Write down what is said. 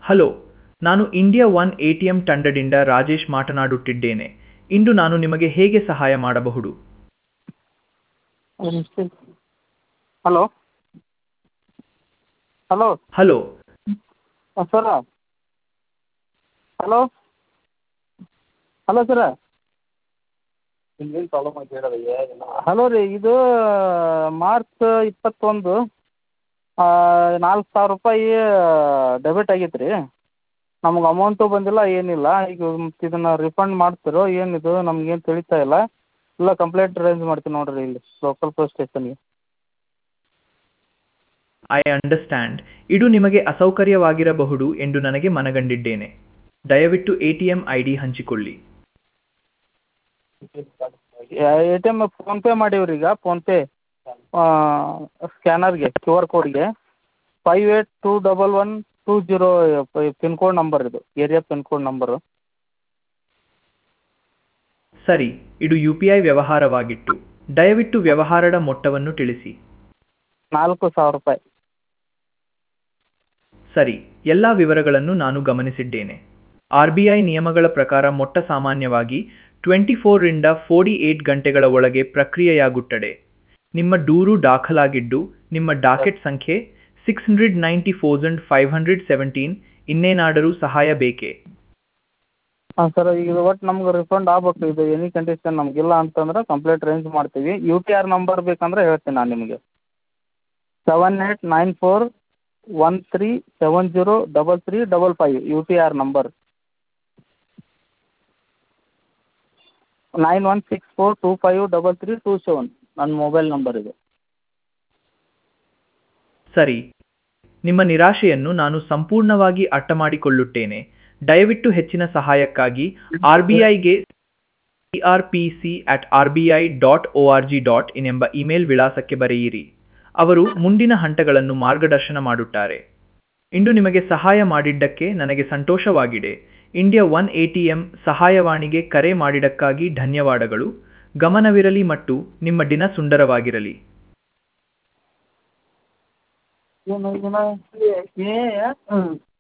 hello ನಾನು India one A T M ತಂಡದಿಂದ ರಾಜೇಶ್ ಮಾತನಾಡುತ್ತಿದ್ದೇನೆ ಇಂದು ನಾನು ನಿಮಗೆ ಹೇಗೆ ಸಹಾಯ ಮಾಡಬಹುದು hello hello hello sir hello hello sir hello ರೀ ಇದು ಮಾರ್ಚ್ ಇಪ್ಪತ್ತೊಂದು ನಾಲ್ಕು ಸಾವಿರ ರೂಪಾಯಿ ಡೆಬಿಟ್ ಆಗೈತೆ ರೀ ನಮ್ಗೆ ಅಮೌಂಟು ಬಂದಿಲ್ಲ ಏನಿಲ್ಲ ಈಗ ಮತ್ತು ಇದನ್ನು ರಿಫಂಡ್ ಮಾಡ್ತೀರೋ ಏನಿದು ನಮ್ಗೇನು ತಿಳಿತಾ ಇಲ್ಲ ಇಲ್ಲ ಕಂಪ್ಲೇಂಟ್ ರೈಸ್ ಮಾಡ್ತೀನಿ ನೋಡಿರಿ ಇಲ್ಲಿ ಲೋಕಲ್ ಪೊಲೀಸ್ ಸ್ಟೇಷನ್ಗೆ ಐ ಅಂಡರ್ಸ್ಟ್ಯಾಂಡ್ ಇದು ನಿಮಗೆ ಅಸೌಕರ್ಯವಾಗಿರಬಹುದು ಎಂದು ನನಗೆ ಮನಗಂಡಿದ್ದೇನೆ ದಯವಿಟ್ಟು A T M I D ಹಂಚಿಕೊಳ್ಳಿ ಎ ಟಿ ಎಮ್ ಫೋನ್ಪೇ ಮಾಡೀವಿ ಈಗ ಫೋನ್ಪೇ ಸ್ಕ್ಯಾನರ್ಗೆ ಕ್ಯೂ ಆರ್ ಕೋಡ್ಗೆ five eight two double one two zero pin code number ಇದು ಏರಿಯಾ ಪಿನ್ ಕೋಡ್ ನಂಬರು ಸರಿ ಇದು ಯು ಪಿ ಐ ವ್ಯವಹಾರವಾಗಿತ್ತು ದಯವಿಟ್ಟು ವ್ಯವಹಾರದ ಮೊತ್ತವನ್ನು ತಿಳಿಸಿ ನಾಲ್ಕು ಸಾವಿರ ರೂಪಾಯಿ ಸರಿ ಎಲ್ಲ ವಿವರಗಳನ್ನು ನಾನು ಗಮನಿಸಿದ್ದೇನೆ ಆರ್ ಬಿ ಐ ನಿಯಮಗಳ ಪ್ರಕಾರ ಮೊಟ್ಟ ಸಾಮಾನ್ಯವಾಗಿ ಟ್ವೆಂಟಿ ಫೋರ್ರಿಂದ ಫೋರ್ಟಿ ಏಟ್ ಗಂಟೆಗಳ ಒಳಗೆ ಪ್ರಕ್ರಿಯೆಯಾಗುತ್ತದೆ ನಿಮ್ಮ ದೂರು ದಾಖಲಾಗಿದ್ದು ನಿಮ್ಮ ಡಾಕೆಟ್ ಸಂಖ್ಯೆ six hundred ninety four thousand five hundred seventeen ಇನ್ನೇನಾದರೂ ಸಹಾಯ ಬೇಕೇ ಹಾಂ ಸರ್ ಈಗ ಒಟ್ಟು ನಮ್ಗೆ ರಿಫಂಡ್ ಆಗ್ಬೇಕು ಇದು ಎನಿ ಕಂಡೀಷನ್ ನಮಗಿಲ್ಲ ಅಂತಂದ್ರೆ ಕಂಪ್ಲೇಂಟ್ ರೇಂಜ್ ಮಾಡ್ತೀವಿ ಯು ಟಿ ಆರ್ ನಂಬರ್ ಬೇಕಂದ್ರೆ ಹೇಳ್ತೀನಿ ನಾನು ನಿಮಗೆ seven eight nine four one three seven zero double three double five U T R number nine one six four two five double three two seven ನನ್ನ mobile number ಇದು ಸರಿ ನಿಮ್ಮ ನಿರಾಶೆಯನ್ನು ನಾನು ಸಂಪೂರ್ಣವಾಗಿ ಅರ್ಥ ಮಾಡಿಕೊಳ್ಳುತ್ತೇನೆ ದಯವಿಟ್ಟು ಹೆಚ್ಚಿನ ಸಹಾಯಕ್ಕಾಗಿ ಆರ್ ಬಿ ಐಗೆ C R P C at R B I dot O R G dot in ಎಂಬ ಇಮೇಲ್ ವಿಳಾಸಕ್ಕೆ ಬರೆಯಿರಿ ಅವರು ಮುಂದಿನ ಹಂತಗಳನ್ನು ಮಾರ್ಗದರ್ಶನ ಮಾಡುತ್ತಾರೆ ಇಂದು ನಿಮಗೆ ಸಹಾಯ ಮಾಡಿದ್ದಕ್ಕೆ ನನಗೆ ಸಂತೋಷವಾಗಿದೆ India one A T M ಸಹಾಯವಾಣಿಗೆ ಕರೆ ಮಾಡಿದ್ದಕ್ಕಾಗಿ ಧನ್ಯವಾದಗಳು ಗಮನವಿರಲಿ ಮತ್ತು ನಿಮ್ಮ ದಿನ ಸುಂದರವಾಗಿರಲಿ ಏನು ಏನು ಏ ಹ್ಞೂ